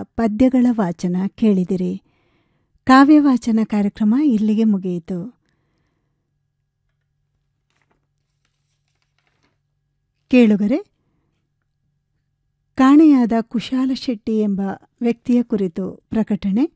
ಪದ್ಯಗಳ ವಾಚನ ಕೇಳಿದಿರಿ ಕಾವ್ಯ ವಾಚನ ಕಾರ್ಯಕ್ರಮ ಇಲ್ಲಿಗೆ ಮುಗಿಯಿತು ಕೇಳುಗರೆ ಕಾಣೆಯಾದ ಕುಶಾಲ ಶೆಟ್ಟಿ ಎಂಬ ವ್ಯಕ್ತಿಯ ಕುರಿತು ಪ್ರಕಟಣೆ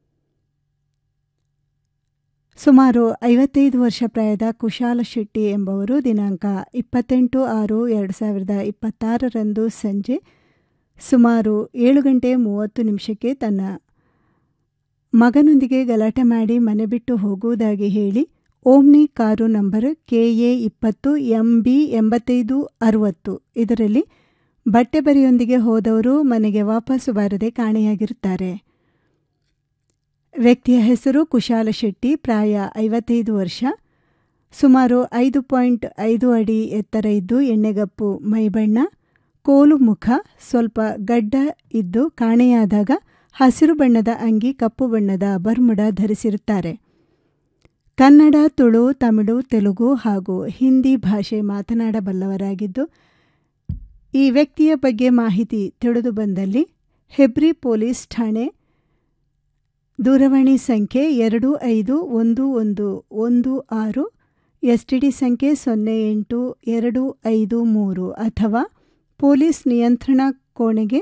ಸುಮಾರು ಐವತ್ತೈದು ವರ್ಷ ಪ್ರಾಯದ ಕುಶಾಲ ಶೆಟ್ಟಿ ಎಂಬವರು ದಿನಾಂಕ ಇಪ್ಪತ್ತೆಂಟು ಆರು ಎರಡು ಸಾವಿರದ ಇಪ್ಪತ್ತಾರರಂದು ಸಂಜೆ ಸುಮಾರು ಏಳು ಗಂಟೆ ಮೂವತ್ತು ನಿಮಿಷಕ್ಕೆ ತನ್ನ ಮಗನೊಂದಿಗೆ ಗಲಾಟೆ ಮಾಡಿ ಮನೆ ಬಿಟ್ಟು ಹೋಗುವುದಾಗಿ ಹೇಳಿ Omni car number K A ಇಪ್ಪತ್ತು ಎಂ ಬಿ ಎಂಬತ್ತೈದು ಅರುವತ್ತು ಇದರಲ್ಲಿ ಬಟ್ಟೆ ಬರಿಯೊಂದಿಗೆ ಹೋದವರು ಮನೆಗೆ ವಾಪಸ್ಸು ಬಾರದೆ ಕಾಣೆಯಾಗಿರುತ್ತಾರೆ ವ್ಯಕ್ತಿಯ ಹೆಸರು ಕುಶಾಲ ಶೆಟ್ಟಿ ಪ್ರಾಯ ಐವತ್ತೈದು ವರ್ಷ ಸುಮಾರು ಐದು ಪಾಯಿಂಟ್ ಐದು ಅಡಿ ಎತ್ತರ ಇದ್ದು ಎಣ್ಣೆಗಪ್ಪು ಮೈಬಣ್ಣ ಕೋಲು ಮುಖ ಸ್ವಲ್ಪ ಗಡ್ಡ ಇದ್ದು ಕಾಣೆಯಾದಾಗ ಹಸಿರು ಬಣ್ಣದ ಅಂಗಿ ಕಪ್ಪು ಬಣ್ಣದ ಬರ್ಮುಡ ಧರಿಸಿರುತ್ತಾರೆ ಕನ್ನಡ ತುಳು ತಮಿಳು ತೆಲುಗು ಹಾಗೂ ಹಿಂದಿ ಭಾಷೆ ಮಾತನಾಡಬಲ್ಲವರಾಗಿದ್ದು ಈ ವ್ಯಕ್ತಿಯ ಬಗ್ಗೆ ಮಾಹಿತಿ ತಿಳಿದು ಬಂದಲ್ಲಿ ಹೆಬ್ರಿ ಪೊಲೀಸ್ ಠಾಣೆ ದೂರವಾಣಿ ಸಂಖ್ಯೆ ಎರಡು ಐದು ಒಂದು ಒಂದು ಒಂದು ಆರು ಎಸ್ ಟಿ ಡಿ ಸಂಖ್ಯೆ ಸೊನ್ನೆ ಎಂಟು ಎರಡು ಐದು ಮೂರು ಅಥವಾ ಪೊಲೀಸ್ ನಿಯಂತ್ರಣ ಕೋಣೆಗೆ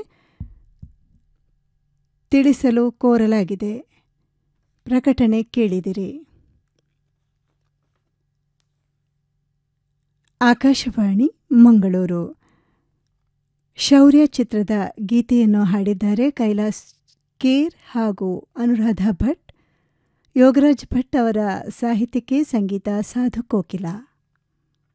ತಿಳಿಸಲು ಕೋರಲಾಗಿದೆ ಪ್ರಕಟಣೆ ಕೇಳಿದಿರಿ ಆಕಾಶವಾಣಿ ಮಂಗಳೂರು ಶೌರ್ಯ ಚಿತ್ರದ ಗೀತೆಯನ್ನು ಹಾಡಿದ್ದಾರೆ ಕೈಲಾಸ್ ಕೇರ್ ಹಾಗೂ ಅನುರಾಧ ಭಟ್ ಯೋಗರಾಜ್ ಭಟ್ ಅವರ ಸಾಹಿತ್ಯಕ್ಕೆ ಸಂಗೀತ ಸಾಧು ಕೋಕಿಲ